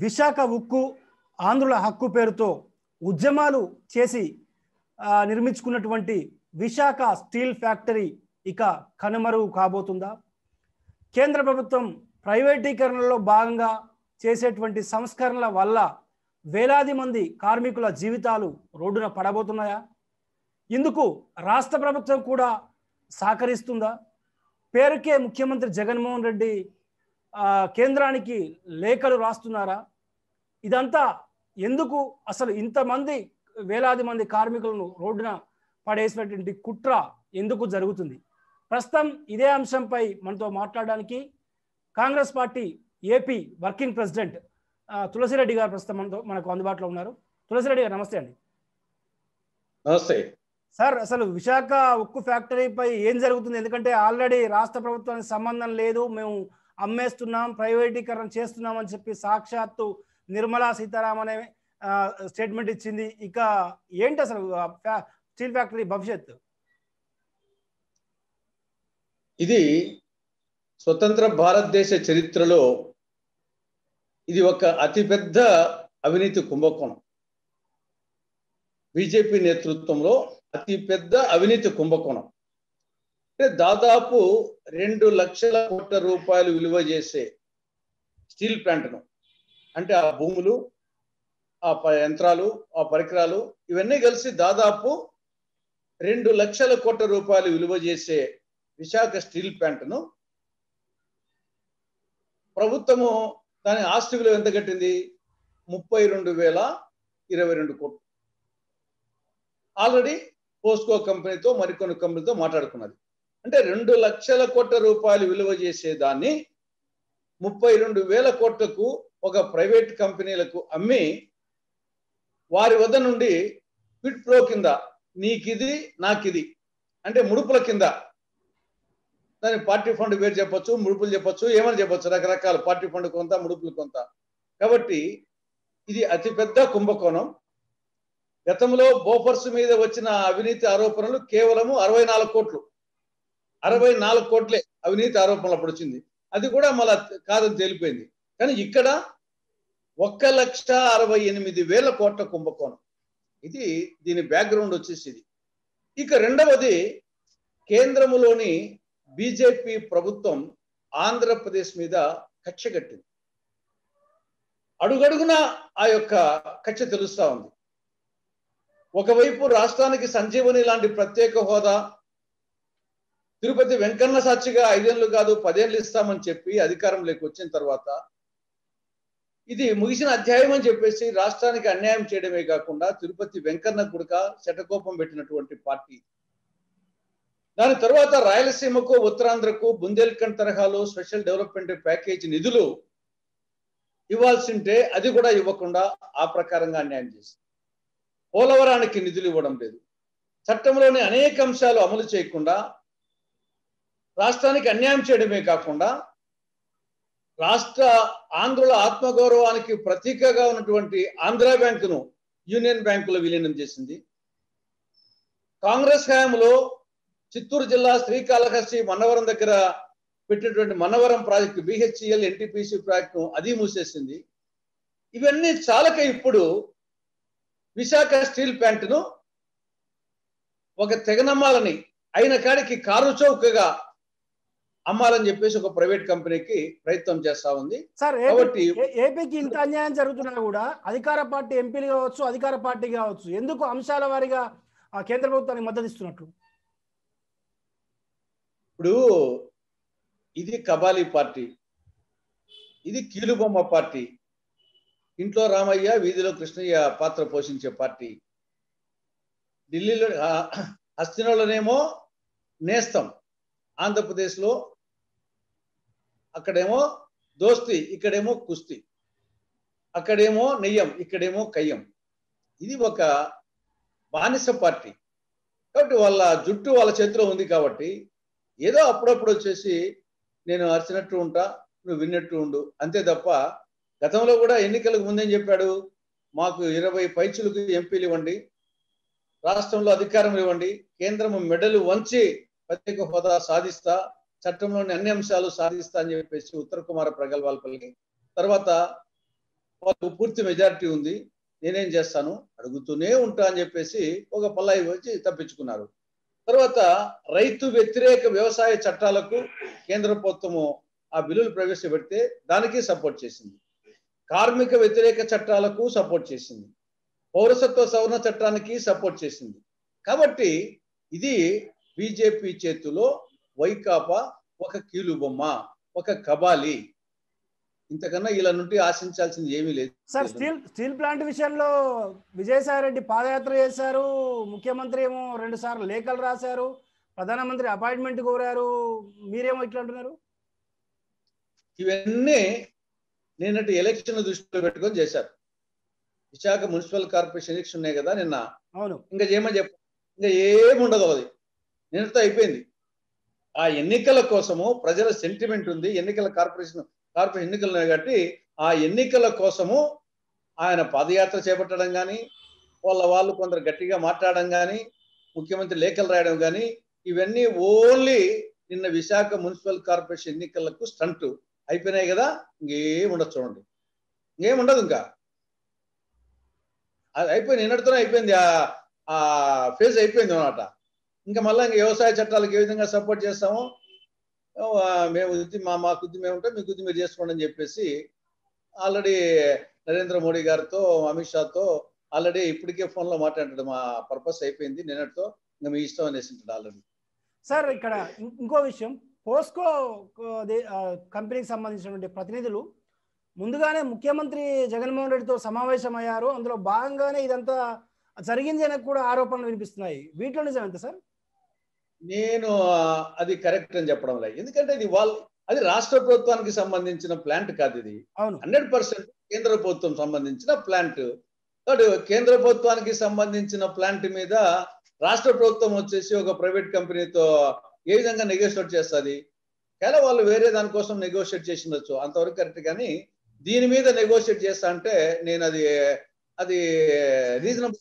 విశాఖ ఉక్కు ఆంధ్రుల హక్కు పేరుతో ఉద్యమాలు చేసి ఆ, నిర్మించుకున్నటువంటి విశాఖ స్టీల్ ఫ్యాక్టరీ ఇక కనుమరుగు కాబోతుందా కేంద్ర ప్రభుత్వం ప్రైవేటీకరణలో భాగంగా చేసేటువంటి సంస్కరణల వల్ల వేలాది మంది కార్మికుల జీవితాలు రోడ్డున పడబోతున్నాయా ఇందుకు రాష్ట్ర ప్రభుత్వం కూడా సహకరిస్తుందా పేరుకే ముఖ్యమంత్రి జగన్మోహన్ రెడ్డి ఆ, కేంద్రానికి లేఖలు రాస్తున్నారా ఇదంతా ఎందుకు అసలు ఇంతమంది వేలాది మంది కార్మికులను రోడ్డున పడేసినటువంటి కుట్ర ఎందుకు జరుగుతుంది ప్రస్తుతం ఇదే అంశంపై మనతో మాట్లాడడానికి Congress party AP working president ఆ, తులసిరెడ్డి గారు ప్రస్తుతం మనతో మనకు అందుబాటులో ఉన్నారు తులసిరెడ్డి గారు నమస్తే అండి నమస్తే సార్ అసలు విశాఖ ఉక్కు ఫ్యాక్టరీపై ఏం జరుగుతుంది ఎందుకంటే ఆల్రెడీ రాష్ట్ర ప్రభుత్వానికి సంబంధం లేదు మేము అమ్మేస్తున్నాం ప్రైవేటీకరణ చేస్తున్నాం అని చెప్పి సాక్షాత్తు నిర్మలా సీతారామన్ అనే స్టేట్మెంట్ ఇచ్చింది ఇక ఏంటి అసలు ఆ ఫ్యా- స్టీల్ ఫ్యాక్టరీ భవిష్యత్తు ఇది స్వతంత్ర భారతదేశ చరిత్రలో ఇది ఒక అతిపెద్ద అవినీతి కుంభకోణం బీజేపీ నేతృత్వంలో అతిపెద్ద అవినీతి కుంభకోణం అంటే దాదాపు రెండు లక్షల కోట్ల రూపాయలు విలువ చేసే స్టీల్ ప్లాంట్ను అంటే ఆ భూములు ఆ ప- యంత్రాలు ఆ పరికరాలు ఇవన్నీ కలిసి దాదాపు రెండు లక్షల కోట్ల రూపాయలు విలువ చేసే విశాఖ స్టీల్ ప్లాంట్ను ప్రభుత్వము దాని ఆస్తి విలువ ఎంత కట్టింది ముప్పై రెండు వేల ఇరవై రెండు కోట్లు ఆల్రెడీ పోస్కో కంపెనీతో మరికొన్ని కంపెనీతో మాట్లాడుకున్నది అంటే రెండు లక్షల కోట్ల రూపాయలు విలువ చేసే దాన్ని ముప్పై రెండు వేల కోట్లకు ఒక ప్రైవేట్ కంపెనీలకు అమ్మి వారి వద్ద నుండి క్విట్ ప్రో కింద నీకిది నాకిది అంటే ముడుపుల కింద దాని పార్టీ ఫండ్ పేరు చెప్పొచ్చు ముడుపులు చెప్పొచ్చు ఏమని చెప్పొచ్చు రకరకాల పార్టీ ఫండ్ కొంత ముడుపులు కొంత కాబట్టి ఇది అతిపెద్ద కుంభకోణం గతంలో బోఫర్స్ మీద వచ్చిన అవినీతి ఆరోపణలు కేవలము అరవై నాలుగు కోట్లు అరవై నాలుగు కోట్లే అవినీతి ఆరోపణలు అప్పుడు వచ్చింది అది కూడా మళ్ళా కాదని తేలిపోయింది కానీ ఇక్కడ ఒక్క లక్ష అరవై ఎనిమిది వేల కోట్ల కుంభకోణం ఇది దీని బ్యాక్గ్రౌండ్ వచ్చేసి ఇది ఇక రెండవది కేంద్రములోని బీజేపీ ప్రభుత్వం ఆంధ్రప్రదేశ్ మీద కక్ష కట్టింది అడుగడుగున ఆ యొక్క కక్ష తెలుస్తా ఉంది ఒకవైపు రాష్ట్రానికి సంజీవని లాంటి ప్రత్యేక హోదా తిరుపతి వెంకన్న సాక్షిగా ఐదేళ్లు కాదు పదేళ్ళు ఇస్తామని చెప్పి అధికారంలోకి వచ్చిన తర్వాత ఇది ముగిసిన అధ్యాయం అని చెప్పేసి రాష్ట్రానికి అన్యాయం చేయడమే కాకుండా తిరుపతి వెంకన్న కుడక శటకోపం పెట్టినటువంటి పార్టీ దాని తర్వాత రాయలసీమకు ఉత్తరాంధ్రకు బుందేల్ఖండ్ తరహాలో స్పెషల్ డెవలప్మెంట్ ప్యాకేజ్ నిధులు ఇవ్వాల్సింటే అది కూడా ఇవ్వకుండా ఆ ప్రకారంగా అన్యాయం చేసింది పోలవరానికి నిధులు ఇవ్వడం లేదు చట్టంలోని అనేక అంశాలు అమలు చేయకుండా రాష్ట్రానికి అన్యాయం చేయడమే కాకుండా రాష్ట్ర ఆంధ్రుల ఆత్మగౌరవానికి ప్రతీకగా ఉన్నటువంటి ఆంధ్ర బ్యాంకును యూనియన్ బ్యాంకులో విలీనం చేసింది కాంగ్రెస్ హయాంలో చిత్తూరు జిల్లా శ్రీకాళహస్తి మన్నవరం దగ్గర పెట్టినటువంటి Mannavaram project BHEL NTPC project అది మూసేసింది ఇవన్నీ చాలక ఇప్పుడు విశాఖ స్టీల్ ప్లాంట్ను ఒక తెగనమ్మాలని అయిన కాడికి కారు చౌకగా అమ్మాలని చెప్పేసి ఒక ప్రైవేట్ కంపెనీకి ప్రయత్నం చేస్తా ఉంది సార్ కాబట్టి- ఏపీ ఏ- ఏపీకి ఇంత అన్యాయం జరుగుతున్నా కూడా అధికార పార్టీ ఎంపీలు కావచ్చు అధికార పార్టీ కావచ్చు ఎందుకు అంశాల వారీగా ఆ కేంద్ర ప్రభుత్వానికి మద్దతు ఇస్తున్నట్లు ఇప్పుడు ఇది కబాలీ పార్టీ ఇది కీలుబొమ్మ పార్టీ ఇంట్లో రామయ్య వీధిలో కృష్ణయ్య పాత్ర పోషించే పార్టీ ఢిల్లీలో ఆ, హస్తినలోనేమో నేస్తం ఆంధ్రప్రదేశ్లో అక్కడేమో దోస్తి ఇక్కడేమో కుస్తీ అక్కడేమో నెయ్యం ఇక్కడేమో కయ్యం ఇది ఒక బానిస పార్టీ కాబట్టి వాళ్ళ జుట్టు వాళ్ళ చేతిలో ఉంది కాబట్టి ఏదో అప్పుడప్పుడు వచ్చేసి నేను అరిచినట్టు ఉంటా నువ్వు విన్నట్టు ఉండు అంతే తప్ప గతంలో కూడా ఎన్నికలకు ముందేం చెప్పాడు మాకు ఇరవై పైచులకు ఎంపీలు ఇవ్వండి రాష్ట్రంలో అధికారం ఇవ్వండి కేంద్రం మెడలు వంచి ప్రత్యేక హోదా సాధిస్తా చట్టంలోని అన్ని అంశాలు సాధిస్తా అని చెప్పేసి ఉత్తర కుమార ప్రగల్భాలు పలికి తర్వాత వాళ్ళకు పూర్తి మెజారిటీ ఉంది నేనేం చేస్తాను అడుగుతూనే ఉంటా అని చెప్పేసి ఒక పల్లాయి వచ్చి తప్పించుకున్నారు తర్వాత రైతు వ్యతిరేక వ్యవసాయ చట్టాలకు కేంద్ర ప్రభుత్వము ఆ బిల్లులు ప్రవేశపెడితే దానికి సపోర్ట్ చేసింది కార్మిక వ్యతిరేక చట్టాలకు సపోర్ట్ చేసింది పౌరసత్వ సవరణ చట్టానికి సపోర్ట్ చేసింది కాబట్టి ఇది బీజేపీ చేతిలో వైకాపా ఒక కీలుబొమ్మ ఒక కబాలి ఇంతకన్నా ఇలా నుండి ఆశించాల్సింది ఏమీ లేదు సార్ స్టీల్ స్టీల్ ప్లాంట్ విషయంలో విజయసాయి రెడ్డి పాదయాత్ర చేశారు ముఖ్యమంత్రి ఏమో రెండు సార్లు లేఖలు రాశారు ప్రధానమంత్రి అపాయింట్మెంట్ కోరారు మీరేమో ఇట్లా అంటున్నారు ఇవన్నీ నిన్నటి ఎలక్షన్ దృష్టిలో పెట్టుకొని చేశారు విశాఖ మున్సిపల్ కార్పొరేషన్ ఎలక్షన్ ఉన్నాయి కదా నిన్న అవును ఇంకా చేయమని చెప్ప ఇంకా ఏముండదు అది నిన్నతో అయిపోయింది ఆ ఎన్నికల కోసము ప్రజల సెంటిమెంట్ ఉంది ఎన్నికల కార్పొరేషన్ కార్పొరేషన్ ఎన్నికలు ఉన్నాయి కాబట్టి ఆ ఎన్నికల కోసము ఆయన పాదయాత్ర చేపట్టడం కానీ వాళ్ళ వాళ్ళు కొందరు గట్టిగా మాట్లాడడం కానీ ముఖ్యమంత్రి లేఖలు రాయడం కానీ ఇవన్నీ ఓన్లీ నిన్న విశాఖ మున్సిపల్ కార్పొరేషన్ ఎన్నికలకు స్టంట్ అయిపోయినాయి కదా ఇంకేం ఉండదు చూడండి ఇంకేం ఉండదు ఇంకా అది అయిపోయింది నిన్నటితోనే అయిపోయింది ఆ ఫేజ్ అయిపోయింది అనమాట ఇంకా మళ్ళీ ఇంకా వ్యవసాయ చట్టాలకు ఏ విధంగా సపోర్ట్ చేస్తామో మేము ఉద్ది మా మా కుద్ది మేము ఉంటే మీ కుద్ది మీరు చేసుకోండి అని చెప్పేసి ఆల్రెడీ నరేంద్ర మోడీ గారితో అమిత్ షాతో ఆల్రెడీ ఇప్పటికే ఫోన్లో మాట్లాడాడు మా పర్పస్ అయిపోయింది నిన్నటితో ఇంకా మీ ఇష్టం అనేసి ఉంటాడు ఆల్రెడీ సార్ ఇక్కడ ఇంకో విషయం పోస్కో కంపెనీకి సంబంధించినటువంటి ప్రతినిధులు ముందుగానే ముఖ్యమంత్రి జగన్మోహన్ రెడ్డితో సమావేశం అయ్యారు అందులో భాగంగానే ఇదంతా జరిగింది అని కూడా ఆరోపణలు వినిపిస్తున్నాయి వీటిలో నిజం ఎంత సార్ నేను అది కరెక్ట్ అని చెప్పడం లేదు ఎందుకంటే ఇది వాళ్ళు అది రాష్ట్ర ప్రభుత్వానికి సంబంధించిన ప్లాంట్ కాదు ఇది అవును హండ్రెడ్ పర్సెంట్ కేంద్ర ప్రభుత్వం సంబంధించిన ప్లాంట్ కాబట్టి కేంద్ర ప్రభుత్వానికి సంబంధించిన ప్లాంట్ మీద రాష్ట్ర ప్రభుత్వం వచ్చేసి ఒక ప్రైవేట్ కంపెనీతో ఏ విధంగా నెగోషియేట్ చేస్తుంది కానీ వాళ్ళు వేరే దానికోసం నెగోషియేట్ చేసిండొచ్చు అంతవరకు కరెక్ట్ కానీ దీని మీద నెగోషియేట్ చేస్తా అంటే నేను అది అది రీజనబుల్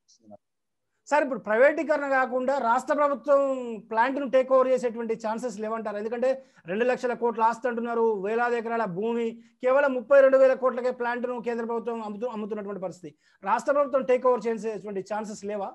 సార్ ఇప్పుడు ప్రైవేటీకరణ కాకుండా రాష్ట్ర ప్రభుత్వం ప్లాంట్ను టేక్ ఓవర్ చేసేటువంటి ఛాన్సెస్ లేవంటారు ఎందుకంటే రెండు లక్షల కోట్ల ఆస్తి అంటున్నారు వేలాది ఎకరాల భూమి కేవలం ముప్పై రెండు వేల కోట్లకే ప్లాంట్ను కేంద్ర ప్రభుత్వం అమ్ముతూ అమ్ముతున్నటువంటి పరిస్థితి రాష్ట్ర ప్రభుత్వం టేక్ ఓవర్ చేసేటువంటి ఛాన్సెస్ లేవా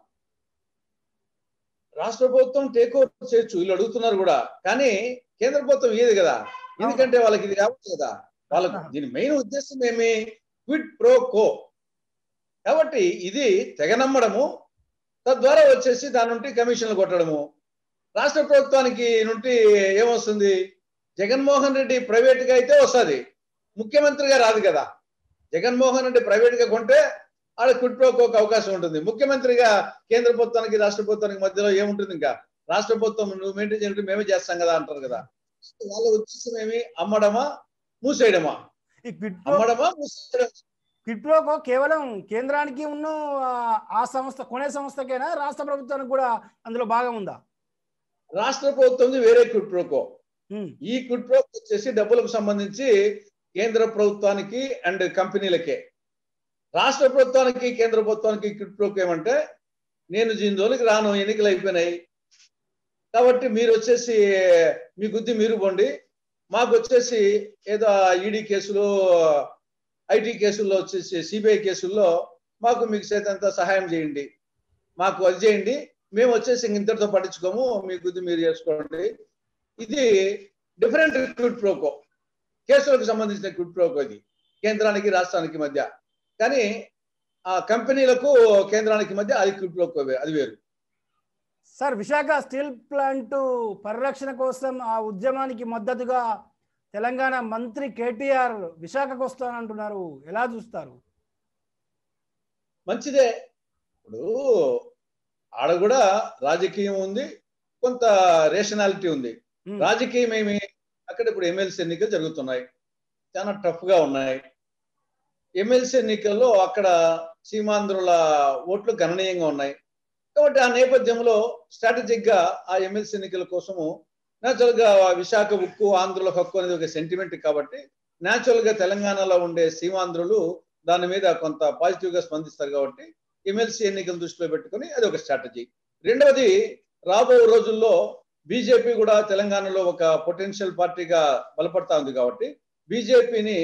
రాష్ట్ర ప్రభుత్వం టేక్ ఓవర్ చేయొచ్చు వీళ్ళు అడుగుతున్నారు కూడా కానీ కేంద్ర ప్రభుత్వం ఏది కదా ఎందుకంటే వాళ్ళకి ఇది కావచ్చు కదా వాళ్ళకు దీని మెయిన్ ఉద్దేశం ఏమి క్విడ్ ప్రో కో కాబట్టి ఇది తెగనమ్మడము తద్వారా వచ్చేసి దాని నుండి కమిషన్లు కొట్టడము రాష్ట్ర ప్రభుత్వానికి నుండి ఏమొస్తుంది జగన్మోహన్ రెడ్డి ప్రైవేట్గా అయితే వస్తుంది ముఖ్యమంత్రిగా రాదు కదా జగన్మోహన్ రెడ్డి ప్రైవేట్గా కొంటే ఆడ కుట్రోకి ఒక అవకాశం ఉంటుంది ముఖ్యమంత్రిగా కేంద్ర ప్రభుత్వానికి రాష్ట్ర ప్రభుత్వానికి మధ్యలో ఏముంటుంది ఇంకా రాష్ట్ర ప్రభుత్వం నువ్వు మెయింటైన్ చేయడం మేమే చేస్తాం కదా అంటారు కదా వాళ్ళ ఉద్దేశం ఏమి అమ్మడమా మూసేయడమా ఈ క్విడ్ అమ్మడమా మూసేయడం క్విడ్ప్రోకో కేవలం కేంద్రానికి ఉన్న ఆ సంస్థ కొనే సంస్థకైనా రాష్ట్ర ప్రభుత్వానికి కూడా అందులో భాగం ఉందా రాష్ట్ర ప్రభుత్వం వేరే క్విడ్ ప్రోకో ఉమ్, ఈ క్విడ్ ప్రోకో వచ్చేసి డబ్బులకు సంబంధించి కేంద్ర ప్రభుత్వానికి అండ్ కంపెనీలకే రాష్ట్ర ప్రభుత్వానికి కేంద్ర ప్రభుత్వానికి క్విడ్ ప్రోకో ఏమంటే నేను దీని జోలికి రాను ఎన్నికలు అయిపోయినాయి కాబట్టి మీరు వచ్చేసి మీ గుద్ది మీరు పోండి మాకు వచ్చేసి ఏదో ఈడీ కేసులు ఐటీ కేసుల్లో వచ్చేసి సిబిఐ కేసుల్లో మాకు మీకు చేతంత సహాయం చేయండి మాకు అది చేయండి మేము వచ్చేసి ఇంక ఇంతటితో పట్టించుకోము మీ గుద్ది మీరు చేసుకోండి ఇది డిఫరెంట్ క్విడ్ ప్రోకో కేసులకు సంబంధించిన క్విడ్ ప్రోకో ఇది కేంద్రానికి రాష్ట్రానికి మధ్య కానీ ఆ కంపెనీలకు కేంద్రానికి మధ్య అది క్విడ్ ప్రోకో వే- అది వేరు సార్ విశాఖ స్టీల్ ప్లాంట్ పరిరక్షణ కోసం ఆ ఉద్యమానికి మద్దతుగా తెలంగాణ మంత్రి కేటీఆర్ విశాఖకు వస్తానంటున్నారు ఎలా చూస్తారు మంచిదే ఇప్పుడు ఆడ కూడా రాజకీయం ఉంది కొంత రేషనాలిటీ ఉంది ఉమ్, రాజకీయం ఏమి అక్కడ ఇప్పుడు ఎమ్మెల్సీ ఎన్నికలు జరుగుతున్నాయి చాలా టఫ్ గా ఉన్నాయి ఎమ్మెల్సీ ఎన్నికల్లో అక్కడ సీమాంధ్రుల ఓట్లు గణనీయంగా ఉన్నాయి కాబట్టి ఆ నేపథ్యంలో స్ట్రాటజిక్ గా ఆ ఎమ్మెల్సీ ఎన్నికల కోసము న్యాచురల్ గా విశాఖ ఉక్కు ఆంధ్రుల హక్కు అనేది ఒక సెంటిమెంట్ కాబట్టి న్యాచురల్ గా తెలంగాణలో ఉండే సీమాంధ్రులు దాని మీద కొంత పాజిటివ్ గా స్పందిస్తారు కాబట్టి ఎమ్మెల్సీ ఎన్నికలు దృష్టిలో పెట్టుకొని అది ఒక స్ట్రాటజీ రెండవది రాబో రోజుల్లో బీజేపీ కూడా తెలంగాణలో ఒక పొటెన్షియల్ పార్టీగా బలపడతా ఉంది కాబట్టి బీజేపీని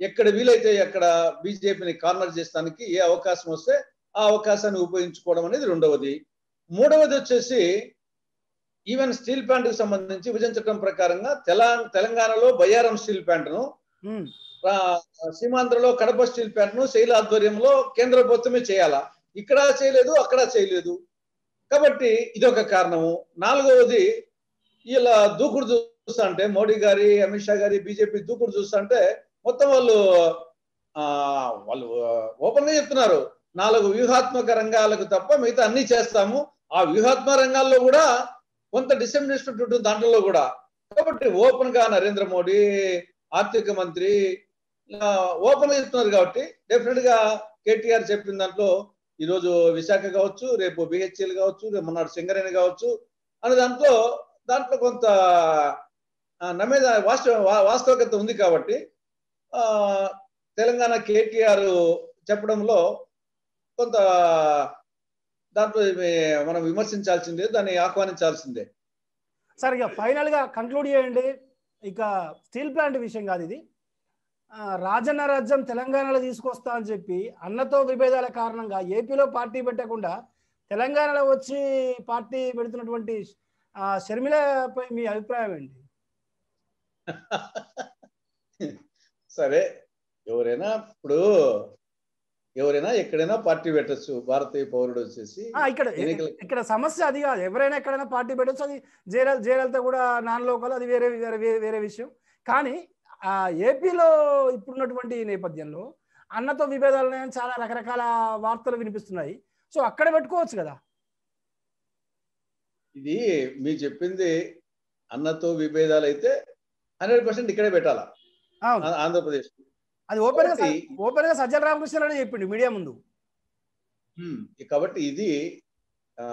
ఎక్కడ వీలైతే అక్కడ బీజేపీని కార్నర్ చేస్తానికి ఏ అవకాశం వస్తే ఆ అవకాశాన్ని ఉపయోగించుకోవడం అనేది రెండవది మూడవది వచ్చేసి ఈవెన్ స్టీల్ ప్లాంట్కి సంబంధించి విభజన చట్టం ప్రకారంగా తెలా తెలంగాణలో బయ్యారం స్టీల్ ప్లాంట్ను ఉమ్, సీమాంధ్రలో కడప స్టీల్ ప్లాంట్ ను శైల ఆధ్వర్యంలో కేంద్ర ప్రభుత్వమే చేయాలా ఇక్కడ చేయలేదు అక్కడ చేయలేదు కాబట్టి ఇదొక కారణము నాలుగవది ఇలా దూకుడు చూస్తా అంటే మోడీ గారి అమిత్ షా గారి బీజేపీ దూకుడు చూస్తా అంటే మొత్తం వాళ్ళు ఆ వాళ్ళు ఓపెన్ గా చెప్తున్నారు నాలుగు వ్యూహాత్మక రంగాలకు తప్ప మిగతా అన్ని చేస్తాము ఆ వ్యూహాత్మక రంగాల్లో కూడా కొంత డిసెమినేషన్ ఉంటుంది దాంట్లో కూడా కాబట్టి ఓపెన్ గా నరేంద్ర మోడీ ఆర్థిక మంత్రి ఓపెన్ గా చెప్తున్నారు కాబట్టి డెఫినెట్ గా కేటీఆర్ చెప్పిన దాంట్లో ఈ రోజు విశాఖ కావచ్చు రేపు బిహెచ్ఎల్ కావచ్చు రేపు మొన్నటి సింగరేణి కావచ్చు అనే దాంట్లో దాంట్లో కొంత ఆ, నమ్మేద వాస్తవ వా- వాస్తవికత ఉంది కాబట్టి ఆ తెలంగాణ కేటీఆర్ చెప్పడంలో కొంత దాంట్లో ఇవి మనం విమర్శించాల్సిందే దాన్ని ఆహ్వానించాల్సిందే సార్ ఇక ఫైనల్ గా కంక్లూడ్ చేయండి ఇక స్టీల్ ప్లాంట్ విషయం కాదు ఇది ఆ, రాజన్న రాజ్యం తెలంగాణలో తీసుకొస్తా అని చెప్పి అన్నతో విభేదాల కారణంగా ఏపీలో పార్టీ పెట్టకుండా తెలంగాణలో వచ్చి పార్టీ పెడుతున్నటువంటి ఆ, షర్మిలపై మీ అభిప్రాయం ఏంటి సరే ఎవరైనా ఇప్పుడు ఎవరైనా ఎక్కడైనా పార్టీ పెట్టచ్చు భారతీయ పౌరుడు వచ్చేసి ఆ, ఇక్కడ ఎన్నికల- ఇక్కడ సమస్య అది కాదు ఎవరైనా ఎక్కడైనా పార్టీ పెట్టచ్చు అది జయలలిత జయలలిత కూడా నాన్ లోకల్ అది వేరే వేరే వేరే- వేరే విషయం కానీ ఆ ఏపీలో ఇప్పుడున్నటువంటి నేపథ్యంలో అన్నతో విభేదాలు ఉన్నాయని చాలా రకరకాల వార్తలు వినిపిస్తున్నాయి సో అక్కడ పెట్టుకోవచ్చు కదా ఇది మీరు చెప్పింది అన్నతో విభేదాలు అయితే హండ్రెడ్ పర్సెంట్ ఇక్కడే పెట్టాలా అవును ఆ- ఆంధ్రప్రదేశ్ అది ఓపెన్ గా కాబట్టి- ఓపెన్ గా సజ్జల రామకృష్ణారెడ్డి చెప్పిండు మీడియా ముందు ఉమ్, కాబట్టి ఇది ఆ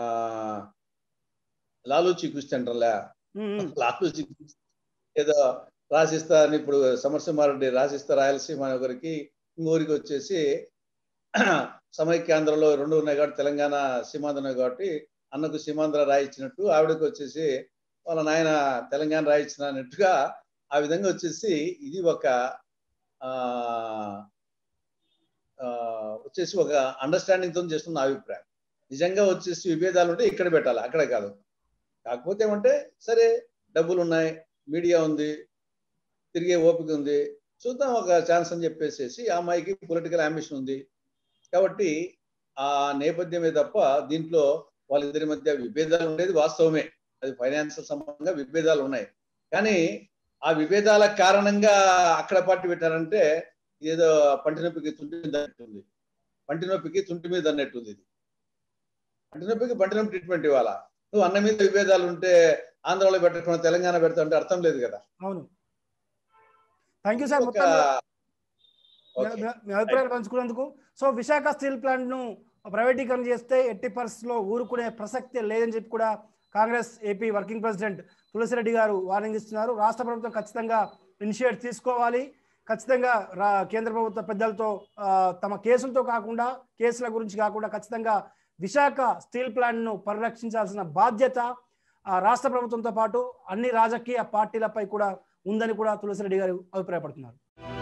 లాలూచి క్రిస్టియన్లా ఉమ్, ఉమ్. లాలూచి ఏదో రాసిస్తా అని ఇప్పుడు సమరసింహారెడ్డి రాసిస్తా రాయలసీమ అని ఒకరికి ఇంకొకరికి వచ్చేసి సమైక్యాంధ్రలో రెండు ఉన్నాయి కాబట్టి తెలంగాణ సీమాంధ్ర ఉన్నాయి కాబట్టి అన్నకు సీమాంధ్ర రాయించినట్టు ఆవిడకి వచ్చేసి వాళ్ళ నాయన తెలంగాణ రాయించిన అన్నట్టుగా ఆ విధంగా వచ్చేసి ఇది ఒక ఆ ఆ, వచ్చేసి ఒక అండర్స్టాండింగ్ తో చేస్తున్న నా అభిప్రాయం నిజంగా వచ్చేసి విభేదాలు ఉంటే ఇక్కడ పెట్టాలి అక్కడ కాదు కాకపోతే ఏమంటే సరే డబ్బులు ఉన్నాయి మీడియా ఉంది తిరిగే ఓపిక ఉంది చూద్దాం ఒక ఛాన్స్ అని చెప్పేసేసి ఆ అమ్మాయికి పొలిటికల్ అంబిషన్ ఉంది కాబట్టి ఆ నేపథ్యమే తప్ప దీంట్లో వాళ్ళిద్దరి మధ్య విభేదాలు ఉండేది వాస్తవమే అది ఫైనాన్షియల్ సంబంధంగా విభేదాలు ఉన్నాయి కానీ ఆ విభేదాల కారణంగా అక్కడ పార్టీ పెట్టారంటే ఏదో పంటి నొప్పికి తుంటి మీద అన్నట్టుంది పంటి నొప్పికి తుంటి మీద అన్నట్టుంది ఇది పంటి నొప్పికి పంటి నొప్పి ట్రీట్మెంట్ ఇవ్వాలా నువ్వు అన్న మీద విభేదాలు ఉంటే ఆంధ్రాలో పెట్టకుండా తెలంగాణ పెడతా అంటే అర్థం లేదు కదా అవును థ్యాంక్ యూ సార్ ఒక మొత్తం ఓకే. మీ- మీ అభిప్రాయాలు పంచుకున్నందుకు సో విశాఖ స్టీల్ ప్లాంట్ ను ప్రైవేటీకరణ చేస్తే ఎట్టి పరిస్థితుల్లో ఊరుకునే ప్రసక్తే లేదని చెప్పి కూడా Congress AP working president Tulasi Reddy గారు వార్నింగ్ ఇస్తున్నారు రాష్ట్ర ప్రభుత్వం ఖచ్చితంగా ఇనిషియేట్ తీసుకోవాలి ఖచ్చితంగా రా కేంద్ర ప్రభుత్వ పెద్దలతో ఆ, తమ కేసులతో కాకుండా కేసుల గురించి కాకుండా ఖచ్చితంగా విశాఖ స్టీల్ ప్లాంట్ను పరిరక్షించాల్సిన బాధ్యత ఆ, రాష్ట్ర ప్రభుత్వంతో పాటు అన్ని రాజకీయ పార్టీలపై కూడా ఉందని కూడా తులసిరెడ్డి గారు అభిప్రాయపడుతున్నారు